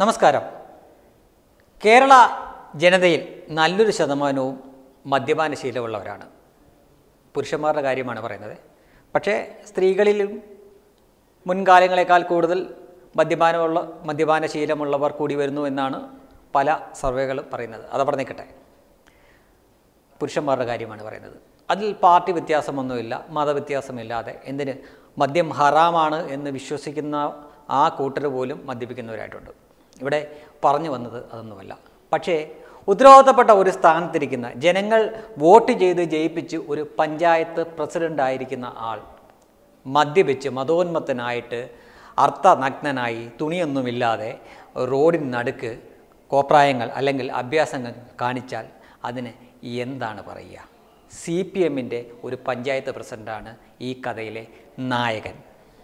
നമസ്കാരം കേരള ജനതയിൽ നല്ലൊരു ശതമാനവും മദ്യപാന ശീലമുള്ളവരാണ് പുരുഷന്മാരുടെ കാര്യമാണ് പറയുന്നത് പക്ഷേ സ്ത്രീകളിലും മുൻകാലങ്ങളെക്കാൾ കൂടുതൽ മദ്യപാനമുള്ള മദ്യപാന ശീലമുള്ളവർ കൂടി വരുന്നു എന്നാണ് പല സർവേകളും പറയുന്നത് അതവിടെ നിൽക്കട്ടെ പുരുഷന്മാരുടെ കാര്യമാണ് പറയുന്നത് അതിൽ പാർട്ടി വ്യത്യാസമൊന്നുമില്ല മതവ്യത്യാസമില്ലാതെ എന്തിന് മദ്യം ഹറാമാണ് എന്ന് വിശ്വസിക്കുന്ന ആ കൂട്ടർ പോലും മദ്യപിക്കുന്നവരായിട്ടുണ്ട് ഇവിടെ പറഞ്ഞു വന്നത് അതൊന്നുമല്ല പക്ഷേ ഉത്തരവാദിത്തപ്പെട്ട ഒരു സ്ഥാനത്തിരിക്കുന്ന ജനങ്ങൾ വോട്ട് ചെയ്ത് ജയിപ്പിച്ച് ഒരു പഞ്ചായത്ത് പ്രസിഡൻ്റ് ആയിരിക്കുന്ന ആൾ മദ്യപിച്ച് മതോന്മത്തനായിട്ട് അർത്ഥനഗ്നനായി തുണിയൊന്നുമില്ലാതെ റോഡിന് നടുക്ക് കോപ്രായങ്ങൾ അല്ലെങ്കിൽ അഭ്യാസങ്ങൾ കാണിച്ചാൽ അതിന് എന്താണ് പറയുക സി പി എമ്മിൻ്റെ ഒരു പഞ്ചായത്ത് പ്രസിഡൻ്റാണ് ഈ കഥയിലെ നായകൻ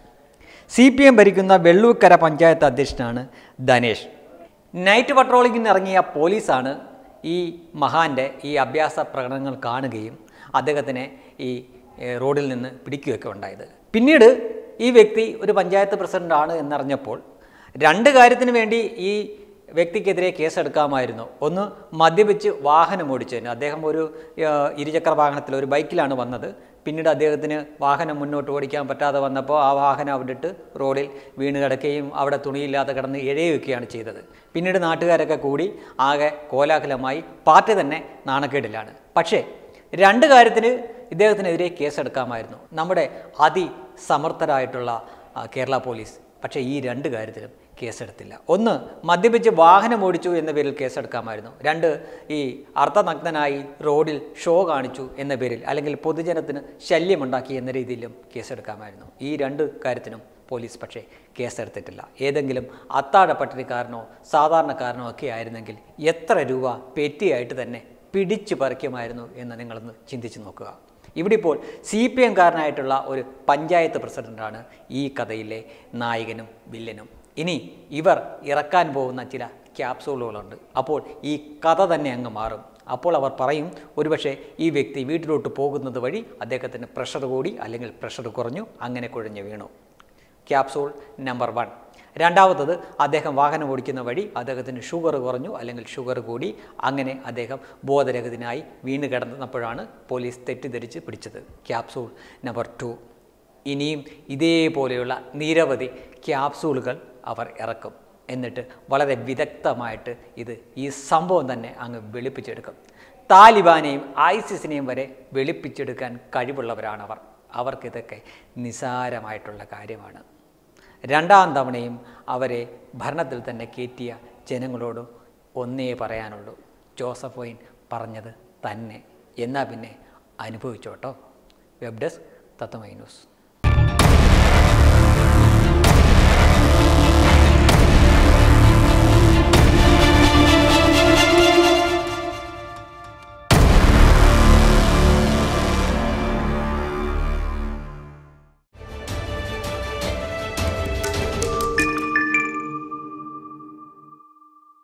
സി പി എം ഭരിക്കുന്ന വെള്ളൂക്കര പഞ്ചായത്ത് അധ്യക്ഷനാണ് ധനേഷ് നൈറ്റ് പട്രോളിങ്ങിന് ഇറങ്ങിയ പോലീസാണ് ഈ മഹാൻ്റെ ഈ അഭ്യാസ പ്രകടനങ്ങൾ കാണുകയും അദ്ദേഹത്തിനെ ഈ ഏഹ്, റോഡിൽ നിന്ന് പിടിക്കുകയൊക്കെ ഉണ്ടായത് പിന്നീട് ഈ വ്യക്തി ഒരു പഞ്ചായത്ത് പ്രസിഡൻ്റാണ് എന്നറിഞ്ഞപ്പോൾ രണ്ട് കാര്യത്തിന് വേണ്ടി ഈ വ്യക്തിക്കെതിരെ കേസെടുക്കാമായിരുന്നു ഒന്ന് മദ്യപിച്ച് വാഹനം ഓടിച്ചതിന് അദ്ദേഹം ഒരു ഏഹ്, ഇരുചക്ര വാഹനത്തിൽ ഒരു ബൈക്കിലാണ് വന്നത് പിന്നീട് അദ്ദേഹത്തിന് വാഹനം മുന്നോട്ട് ഓടിക്കാൻ പറ്റാതെ വന്നപ്പോൾ ആ വാഹനം അവിടെ ഇട്ട് റോഡിൽ വീണ് കിടക്കുകയും അവിടെ തുണിയില്ലാതെ കിടന്ന് ഇഴയുകയാണ് ചെയ്തത് പിന്നീട് നാട്ടുകാരൊക്കെ കൂടി ആകെ കോലാഹലമായി പാർട്ടി തന്നെ നാണക്കേടിലാണ് പക്ഷേ രണ്ട് കാര്യത്തിന് ഇദ്ദേഹത്തിനെതിരെ കേസെടുക്കാമായിരുന്നു നമ്മുടെ അതിസമർത്ഥരായിട്ടുള്ള ആ, കേരള പോലീസ് പക്ഷേ ഈ രണ്ട് കാര്യത്തിലും കേസെടുത്തില്ല ഒന്ന് മദ്യപിച്ച് വാഹനം ഓടിച്ചു എന്ന പേരിൽ കേസെടുക്കാമായിരുന്നു രണ്ട് ഈ അർത്ഥനഗ്നനായി റോഡിൽ ഷോ കാണിച്ചു എന്ന പേരിൽ അല്ലെങ്കിൽ പൊതുജനത്തിന് ശല്യമുണ്ടാക്കി എന്ന രീതിയിലും കേസെടുക്കാമായിരുന്നു ഈ രണ്ട് കാര്യത്തിനും പോലീസ് പക്ഷേ കേസെടുത്തിട്ടില്ല ഏതെങ്കിലും അത്താഴ പട്ടിണിക്കാരനോ സാധാരണക്കാരനോ ഒക്കെ ആയിരുന്നെങ്കിൽ എത്ര രൂപ പെറ്റിയായിട്ട് തന്നെ പിടിച്ചു പറിക്കുമായിരുന്നു എന്ന് നിങ്ങളൊന്ന് ചിന്തിച്ച് നോക്കുക ഇവിടെ ഇപ്പോൾ സി പി എംകാരനായിട്ടുള്ള ഒരു പഞ്ചായത്ത് പ്രസിഡന്റാണ് ഈ കഥയിലെ നായകനും വില്ലനും ഇനി ഇവർ ഇറക്കാൻ പോകുന്ന ചില ക്യാപ്സൂളുകളുണ്ട് അപ്പോൾ ഈ കഥ തന്നെ അങ്ങ് മാറും അപ്പോൾ അവർ പറയും ഒരുപക്ഷെ ഈ വ്യക്തി വീട്ടിലോട്ട് പോകുന്നത് വഴി അദ്ദേഹത്തിന് പ്രഷർ കൂടി അല്ലെങ്കിൽ പ്രഷർ കുറഞ്ഞു അങ്ങനെ കുഴഞ്ഞു വീണു ക്യാപ്സൂൾ നമ്പർ വൺ രണ്ടാമത്തത് അദ്ദേഹം വാഹനം ഓടിക്കുന്ന വഴി അദ്ദേഹത്തിന് ഷുഗർ കുറഞ്ഞു അല്ലെങ്കിൽ ഷുഗർ കൂടി അങ്ങനെ അദ്ദേഹം ബോധരഹിതനായി വീണ് കിടന്നപ്പോഴാണ് പോലീസ് തെറ്റിദ്ധരിച്ച് പിടിച്ചത് ക്യാപ്സൂൾ നമ്പർ ടു ഇനിയും ഇതേപോലെയുള്ള നിരവധി ക്യാപ്സൂളുകൾ അവർ ഇറക്കും എന്നിട്ട് വളരെ വിദഗ്ധമായിട്ട് ഇത് ഈ സംഭവം തന്നെ അങ്ങ് വെളുപ്പിച്ചെടുക്കും താലിബാനെയും ഐസിസിനെയും വരെ വെളുപ്പിച്ചെടുക്കാൻ കഴിവുള്ളവരാണവർ അവർക്കിതൊക്കെ നിസാരമായിട്ടുള്ള കാര്യമാണ് രണ്ടാം തവണയും അവരെ ഭരണത്തിൽ തന്നെ കയറ്റിയ ജനങ്ങളോട് ഒന്നേ പറയാനുള്ളൂ ജോസഫോയിൻ പറഞ്ഞത് തന്നെ എന്നാൽ പിന്നെ അനുഭവിച്ചോട്ടോ വെബ് ഡെസ്ക് തത്വമൈ ന്യൂസ്